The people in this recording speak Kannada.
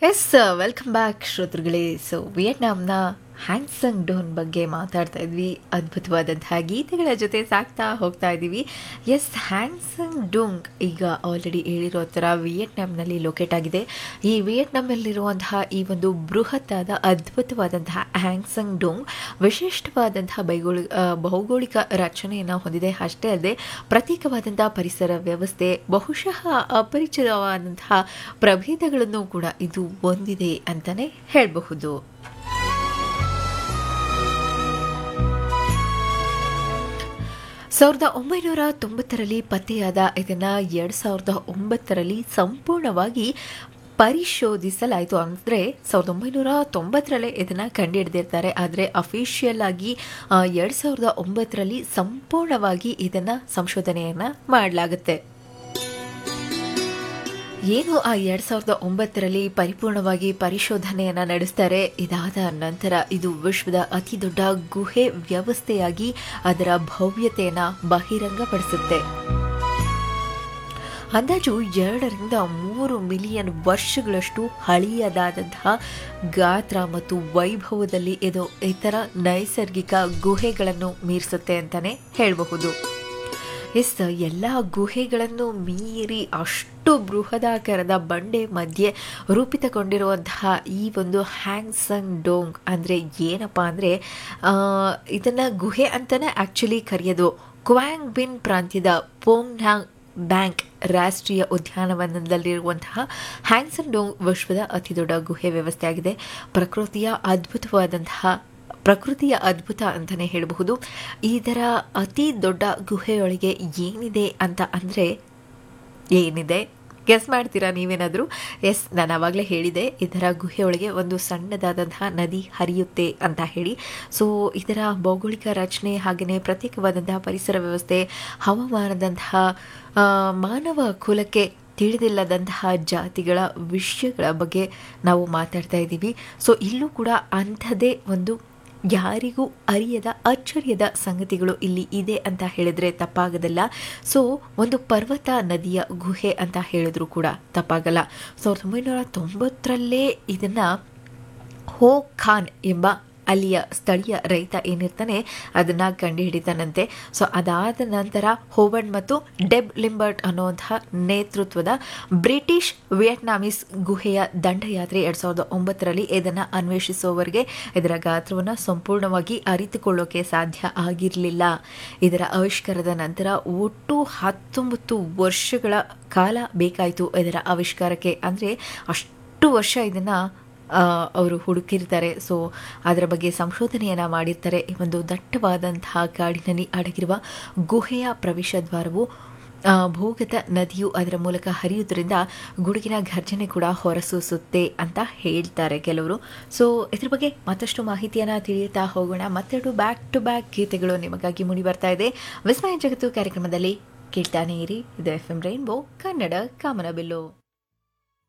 ಎಸ್ ವೆಲ್ಕಮ್ ಬ್ಯಾಕ್ ಶ್ರೋತೃಗಳೇ ಸೊ ವಿಯೆಟ್ನಾಂನ ಹ್ಯಾಂಗ್ಸಂಗ್ ಡೋನ್ ಬಗ್ಗೆ ಮಾತಾಡ್ತಾ ಇದ್ವಿ ಅದ್ಭುತವಾದಂತಹ ಗೀತೆಗಳ ಜೊತೆ ಸಾಕ್ತಾ ಹೋಗ್ತಾ ಇದ್ದೀವಿ ಎಸ್ ಹ್ಯಾಂಗ್ಸಂಗ್ ಡೋಂಗ್ ಈಗ ಆಲ್ರೆಡಿ ಹೇಳಿರೋ ಥರ ವಿಯೆಟ್ನಾಂನಲ್ಲಿ ಲೊಕೇಟ್ ಆಗಿದೆ ಈ ವಿಯೆಟ್ನಾಂನಲ್ಲಿರುವಂತಹ ಈ ಒಂದು ಬೃಹತ್ತಾದ ಅದ್ಭುತವಾದಂತಹ ಹ್ಯಾಂಗ್ಸಂಗ್ ಡೋಂಗ್ ವಿಶಿಷ್ಟವಾದಂತಹ ಬೈಗೋಳಿ ಆ, ಭೌಗೋಳಿಕ ರಚನೆಯನ್ನು ಹೊಂದಿದೆ ಅಷ್ಟೇ ಅಲ್ಲದೆ ಪ್ರತ್ಯೇಕವಾದಂತಹ ಪರಿಸರ ವ್ಯವಸ್ಥೆ ಬಹುಶಃ ಅಪರಿಚಿತವಾದಂತಹ ಪ್ರಭೇದಗಳನ್ನು ಕೂಡ ಇದು ಹೊಂದಿದೆ ಅಂತಲೇ ಹೇಳಬಹುದು ಸಾವಿರದ ಒಂಬೈನೂರ ತೊಂಬತ್ತರಲ್ಲಿ ಪತ್ತೆಯಾದ ಇದನ್ನು ಎರಡು ಸಾವಿರದ ಒಂಬತ್ತರಲ್ಲಿ ಸಂಪೂರ್ಣವಾಗಿ ಪರಿಶೋಧಿಸಲಾಯಿತು ಅಂದರೆ ಸಾವಿರದ ಒಂಬೈನೂರ ತೊಂಬತ್ತರಲ್ಲೇ ಇದನ್ನು ಕಂಡುಹಿಡಿದಿರ್ತಾರೆ ಆದರೆ ಅಫಿಷಿಯಲ್ ಆಗಿ ಎರಡು ಸಾವಿರದ ಒಂಬತ್ತರಲ್ಲಿ ಸಂಪೂರ್ಣವಾಗಿ ಇದನ್ನು ಸಂಶೋಧನೆಯನ್ನು ಮಾಡಲಾಗುತ್ತೆ ಏನು ಆ ಎರಡ್ ಸಾವಿರದ ಒಂಬತ್ತರಲ್ಲಿ ಪರಿಪೂರ್ಣವಾಗಿ ಪರಿಶೋಧನೆಯನ್ನ ನಡೆಸ್ತಾರೆ ಇದಾದ ನಂತರ ಇದು ವಿಶ್ವದ ಅತಿ ದೊಡ್ಡ ಗುಹೆ ವ್ಯವಸ್ಥೆಯಾಗಿ ಅದರ ಭವ್ಯತೆಯನ್ನ ಬಹಿರಂಗಪಡಿಸುತ್ತೆ ಅಂದಾಜು ಎರಡರಿಂದ ಮೂರು ಮಿಲಿಯನ್ ವರ್ಷಗಳಷ್ಟು ಹಳೆಯದಾದಂತಹ ಗಾತ್ರ ಮತ್ತು ವೈಭವದಲ್ಲಿ ಇದು ಇತರ ನೈಸರ್ಗಿಕ ಗುಹೆಗಳನ್ನು ಮೀರಿಸುತ್ತೆ ಅಂತಾನೆ ಹೇಳಬಹುದು ಎಸ್ ಎಲ್ಲ ಗುಹೆಗಳನ್ನು ಮೀರಿ ಅಷ್ಟು ಬೃಹದಾಕಾರದ ಬಂಡೆ ಮಧ್ಯೆ ರೂಪಿತಗೊಂಡಿರುವಂತಹ ಈ ಒಂದು ಹ್ಯಾಂಗ್ಸಂಗ್ ಡೋಂಗ್ ಅಂದರೆ ಏನಪ್ಪ ಅಂದರೆ ಇದನ್ನು ಗುಹೆ ಅಂತಲೇ ಆ್ಯಕ್ಚುಲಿ ಕರೆಯೋದು ಕ್ವಾಂಗ್ ಬಿನ್ ಪ್ರಾಂತ್ಯದ ಪೋಂಗ್ನಾಂಗ್ ಬ್ಯಾಂಕ್ ರಾಷ್ಟ್ರೀಯ ಉದ್ಯಾನವನದಲ್ಲಿರುವಂತಹ ಹ್ಯಾಂಗ್ಸನ್ ಡೋಂಗ್ ವಿಶ್ವದ ಅತಿದೊಡ್ಡ ಗುಹೆ ವ್ಯವಸ್ಥೆಯಾಗಿದೆ ಪ್ರಕೃತಿಯ ಅದ್ಭುತವಾದಂತಹ ಪ್ರಕೃತಿಯ ಅದ್ಭುತ ಅಂತಲೇ ಹೇಳಬಹುದು ಇದರ ಅತಿ ದೊಡ್ಡ ಗುಹೆಯೊಳಗೆ ಏನಿದೆ ಅಂತ ಅಂದರೆ ಏನಿದೆ ಗೆಸ್ ಮಾಡ್ತೀರಾ ನೀವೇನಾದರೂ ಎಸ್ ನಾನು ಆವಾಗಲೇ ಹೇಳಿದೆ ಇದರ ಗುಹೆಯೊಳಗೆ ಒಂದು ಸಣ್ಣದಾದಂತಹ ನದಿ ಹರಿಯುತ್ತೆ ಅಂತ ಹೇಳಿ ಸೊ ಇದರ ಭೌಗೋಳಿಕ ರಚನೆ ಹಾಗೆಯೇ ಪ್ರತ್ಯೇಕವಾದಂತಹ ಪರಿಸರ ವ್ಯವಸ್ಥೆ ಹವಾಮಾನದಂತಹ ಆ, ಮಾನವ ಕುಲಕ್ಕೆ ತಿಳಿದಿಲ್ಲದಂತಹ ಜಾತಿಗಳ ವಿಷಯಗಳ ಬಗ್ಗೆ ನಾವು ಮಾತಾಡ್ತಾ ಇದ್ದೀವಿ ಸೊ ಇಲ್ಲೂ ಕೂಡ ಅಂಥದ್ದೇ ಒಂದು ಯಾರಿಗೂ ಅರಿಯದ ಅಚ್ಚರಿಯದ ಸಂಗತಿಗಳು ಇಲ್ಲಿ ಇದೆ ಅಂತ ಹೇಳಿದ್ರೆ ತಪ್ಪಾಗೋದಿಲ್ಲ ಸೊ ಒಂದು ಪರ್ವತ ನದಿಯ ಗುಹೆ ಅಂತ ಹೇಳಿದ್ರು ಕೂಡ ತಪ್ಪಾಗಲ್ಲ ಸಾವಿರದ ಒಂಬೈನೂರ ತೊಂಬತ್ತರಲ್ಲೇ ಇದನ್ನು ಹೋ ಖಾನ್ ಎಂಬ ಅಲ್ಲಿಯ ಸ್ಥಳೀಯ ರೈತ ಏನಿರ್ತಾನೆ ಅದನ್ನ ಕಂಡುಹಿಡಿತಾನಂತೆ ಸೊ ಅದಾದ ನಂತರ ಹೋವರ್ಡ್ ಮತ್ತು ಡೆಬ್ ಲಿಂಬರ್ಟ್ ಅನ್ನುವಂತಹ ನೇತೃತ್ವದ ಬ್ರಿಟಿಷ್ ವಿಯೆಟ್ನಾಮೀಸ್ ಗುಹೆಯ ದಂಡಯಾತ್ರೆ ಎರಡ್ ಸಾವಿರದ ಒಂಬತ್ತರಲ್ಲಿ ಇದನ್ನು ಅನ್ವೇಷಿಸುವವರೆಗೆ ಇದರ ಗಾತ್ರವನ್ನು ಸಂಪೂರ್ಣವಾಗಿ ಅರಿತುಕೊಳ್ಳೋಕೆ ಸಾಧ್ಯ ಆಗಿರಲಿಲ್ಲ ಇದರ ಆವಿಷ್ಕಾರದ ನಂತರ ಒಟ್ಟು ಹತ್ತೊಂಬತ್ತು ವರ್ಷಗಳ ಕಾಲ ಬೇಕಾಯಿತು ಇದರ ಆವಿಷ್ಕಾರಕ್ಕೆ ಅಂದರೆ ಅಷ್ಟು ವರ್ಷ ಇದನ್ನು ಅವರು ಹುಡುಕಿರ್ತಾರೆ ಸೊ ಅದರ ಬಗ್ಗೆ ಸಂಶೋಧನೆಯನ್ನು ಮಾಡಿರ್ತಾರೆ ಈ ಒಂದು ದಟ್ಟವಾದಂತಹ ಕಾಡಿನಲ್ಲಿ ಅಡಗಿರುವ ಗುಹೆಯ ಪ್ರವೇಶ ದ್ವಾರವು ಆ, ಭೂಗತ ನದಿಯು ಅದರ ಮೂಲಕ ಹರಿಯುವುದರಿಂದ ಗುಡುಗಿನ ಘರ್ಜನೆ ಕೂಡ ಹೊರಸೂಸುತ್ತೆ ಅಂತ ಹೇಳ್ತಾರೆ ಕೆಲವರು ಸೊ ಇದ್ರ ಬಗ್ಗೆ ಮತ್ತಷ್ಟು ಮಾಹಿತಿಯನ್ನು ತಿಳಿಯುತ್ತಾ ಹೋಗೋಣ ಮತ್ತೆರಡು ಬ್ಯಾಕ್ ಟು ಬ್ಯಾಕ್ ಗೀತೆಗಳು ನಿಮಗಾಗಿ ಮೂಡಿ ಬರ್ತಾ ಇದೆ ವಿಸ್ಮಯ ಜಗತ್ತು ಕಾರ್ಯಕ್ರಮದಲ್ಲಿ ಕೇಳ್ತಾನೆ ಇರಿ ಇದು ಎಫ್ ಎಂ ರೈನ್ಬೋ ಕನ್ನಡ ಕಾಮನಬಿಲ್ಲು